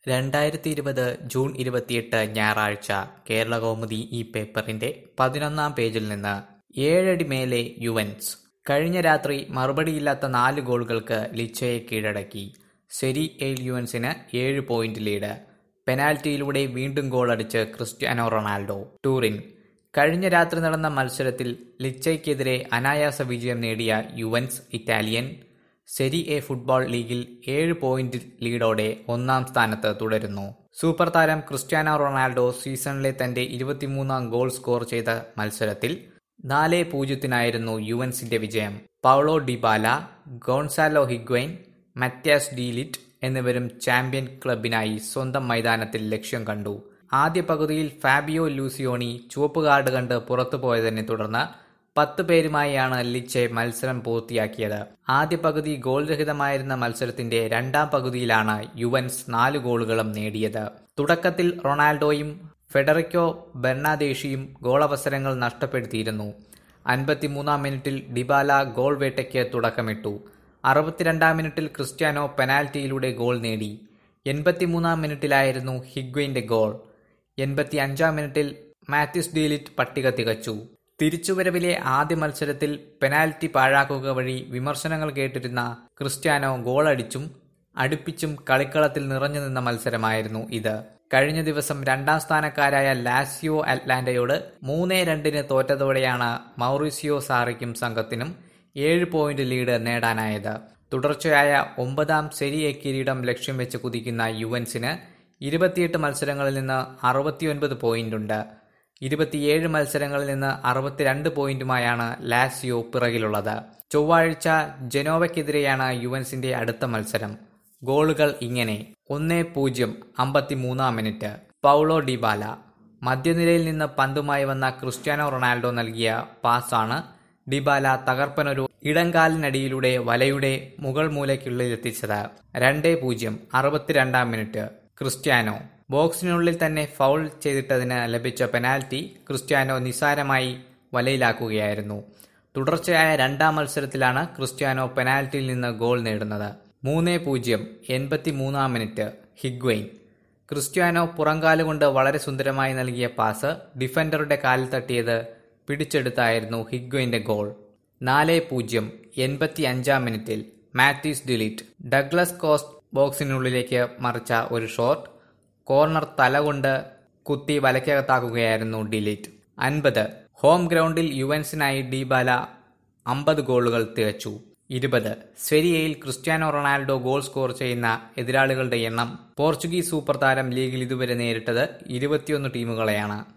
രണ്ടായിരത്തി ഇരുപത് ജൂൺ ഇരുപത്തിയെട്ട് ഞായറാഴ്ച കേരളകൗമുദി ഈ പേപ്പറിന്റെ പതിനൊന്നാം പേജിൽ നിന്ന് ഏഴടി മേലെ യുവൻസ് കഴിഞ്ഞ രാത്രി മറുപടിയില്ലാത്ത നാല് ഗോളുകൾക്ക് ലിച്ചയെ കീഴടക്കി സെരി എയിൽ യുവൻസിന് ഏഴ് പോയിന്റ് ലീഡ് പെനാൽറ്റിയിലൂടെ വീണ്ടും ഗോളടിച്ച് ക്രിസ്ത്യാനോ റൊണാൾഡോ ടൂറിൻ കഴിഞ്ഞ രാത്രി നടന്ന മത്സരത്തിൽ ലിച്ചയ്ക്കെതിരെ അനായാസ വിജയം നേടിയ Juventus Italian Serie A football ലീഗിൽ ഏഴ് പോയിന്റ് ലീഡോടെ ഒന്നാം സ്ഥാനത്ത് തുടരുന്നു സൂപ്പർ താരം ക്രിസ്ത്യാനോ റൊണാൾഡോ സീസണിലെ തന്റെ ഇരുപത്തിമൂന്നാം ഗോൾ സ്കോർ ചെയ്ത മത്സരത്തിൽ നാല് പൂജ്യത്തിനായിരുന്നു യുവൻസിന്റെ വിജയം Paulo Dybala Gonzalo Higuain Matthijs de Ligt എന്നിവരും ചാമ്പ്യൻ ക്ലബിനായി സ്വന്തം മൈതാനത്തിൽ ലക്ഷ്യം കണ്ടു ആദ്യ പകുതിയിൽ ഫാബിയോ ലൂസിയോണി ചുവപ്പ് കാർഡ് കണ്ട് പുറത്തുപോയതിനെ തുടർന്ന് പത്ത് പേരുമായാണ് ലിച്ചെ മത്സരം പൂർത്തിയാക്കിയത് ആദ്യ പകുതി ഗോൾ രഹിതമായിരുന്ന മത്സരത്തിന്റെ രണ്ടാം പകുതിയിലാണ് യുവൻസ് നാല് ഗോളുകളും നേടിയത് തുടക്കത്തിൽ റൊണാൾഡോയും ഫെഡറിക്കോ ബെർണാദേശിയും ഗോളവസരങ്ങൾ നഷ്ടപ്പെടുത്തിയിരുന്നു അൻപത്തിമൂന്നാം മിനിറ്റിൽ ഡിബാല ഗോൾ വേട്ടയ്ക്ക് തുടക്കമിട്ടു അറുപത്തിരണ്ടാം മിനിറ്റിൽ ക്രിസ്ത്യാനോ പെനാൽറ്റിയിലൂടെ ഗോൾ നേടി എൺപത്തിമൂന്നാം മിനിറ്റിലായിരുന്നു ഹിഗ്വൈന്റെ ഗോൾ എൺപത്തി അഞ്ചാം മിനിറ്റിൽ മാത്യുസ് ഡീലിറ്റ് പട്ടിക തികച്ചു തിരിച്ചുവരവിലെ ആദ്യ മത്സരത്തിൽ പെനാൽറ്റി പാഴാക്കുക വഴി വിമർശനങ്ങൾ കേട്ടിരുന്ന ക്രിസ്ത്യാനോ ഗോളടിച്ചും അടുപ്പിച്ചും കളിക്കളത്തിൽ നിറഞ്ഞു നിന്ന മത്സരമായിരുന്നു ഇത് കഴിഞ്ഞ ദിവസം രണ്ടാം സ്ഥാനക്കാരായ ലാസിയോ അറ്റ്ലാന്റയോട് മൂന്നേ രണ്ടിന് തോറ്റതോടെയാണ് മൗറിസിയോ സാറിക്കും സംഘത്തിനും ഏഴ് പോയിന്റ് ലീഡ് നേടാനായത് തുടർച്ചയായ ഒമ്പതാം സെരിയെ കിരീടം ലക്ഷ്യം വെച്ച് കുതിക്കുന്ന യുവൻസിന് ഇരുപത്തിയെട്ട് മത്സരങ്ങളിൽ നിന്ന് അറുപത്തിയൊൻപത് പോയിന്റുണ്ട് ഇരുപത്തിയേഴ് മത്സരങ്ങളിൽ നിന്ന് അറുപത്തിരണ്ട് പോയിന്റുമായാണ് ലാസിയോ പിറകിലുള്ളത് ചൊവ്വാഴ്ച ജനോവയ്ക്കെതിരെയാണ് യുവൻസിന്റെ അടുത്ത മത്സരം ഗോളുകൾ ഇങ്ങനെ ഒന്നേ പൂജ്യം അമ്പത്തിമൂന്നാം മിനിറ്റ് പൗളോ ഡിബാല മധ്യനിരയിൽ നിന്ന് പന്തുമായി വന്ന ക്രിസ്ത്യാനോ റൊണാൾഡോ നൽകിയ പാസാണ് ഡിബാല തകർപ്പനൊരു ഇടങ്കാലിനടിയിലൂടെ വലയുടെ മുകൾ മൂലയ്ക്കുള്ളിലെത്തിച്ചത് രണ്ടേ പൂജ്യം അറുപത്തിരണ്ടാം മിനിറ്റ് ക്രിസ്ത്യാനോ ബോക്സിനുള്ളിൽ തന്നെ ഫൗൾ ചെയ്തിട്ടതിന് ലഭിച്ച പെനാൽറ്റി ക്രിസ്ത്യാനോ നിസാരമായി വലയിലാക്കുകയായിരുന്നു തുടർച്ചയായ രണ്ടാം മത്സരത്തിലാണ് ക്രിസ്ത്യാനോ പെനാൽറ്റിയിൽ നിന്ന് ഗോൾ നേടുന്നത് മൂന്ന് പൂജ്യം എൺപത്തി മൂന്നാം മിനിറ്റ് ഹിഗ്വൈൻ ക്രിസ്ത്യാനോ പുറംകാലുകൊണ്ട് വളരെ സുന്ദരമായി നൽകിയ പാസ് ഡിഫൻഡറുടെ കാലിൽ തട്ടിയത് പിടിച്ചെടുത്തായിരുന്നു ഹിഗ്വൈന്റെ ഗോൾ നാല് പൂജ്യം എൺപത്തി അഞ്ചാം മിനിറ്റിൽ മാത്യൂസ് ഡിലിറ്റ് ഡഗ്ലസ് കോസ്റ്റ് ബോക്സിനുള്ളിലേക്ക് മറിച്ച ഒരു ഷോട്ട് കോർണർ തലകൊണ്ട് കുത്തി വലയ്ക്കകത്താക്കുകയായിരുന്നു ഡിലിറ്റ് അൻപത് ഹോം ഗ്രൗണ്ടിൽ യുവൻസിനായി ഡിബാല അമ്പത് ഗോളുകൾ തികച്ചു ഇരുപത് സെരിയയിൽ ക്രിസ്ത്യാനോ റൊണാൾഡോ ഗോൾ സ്കോർ ചെയ്യുന്ന എതിരാളികളുടെ എണ്ണം പോർച്ചുഗീസ് സൂപ്പർ താരം ലീഗിൽ ഇതുവരെ നേരിട്ടത് ഇരുപത്തിയൊന്ന് ടീമുകളെയാണ്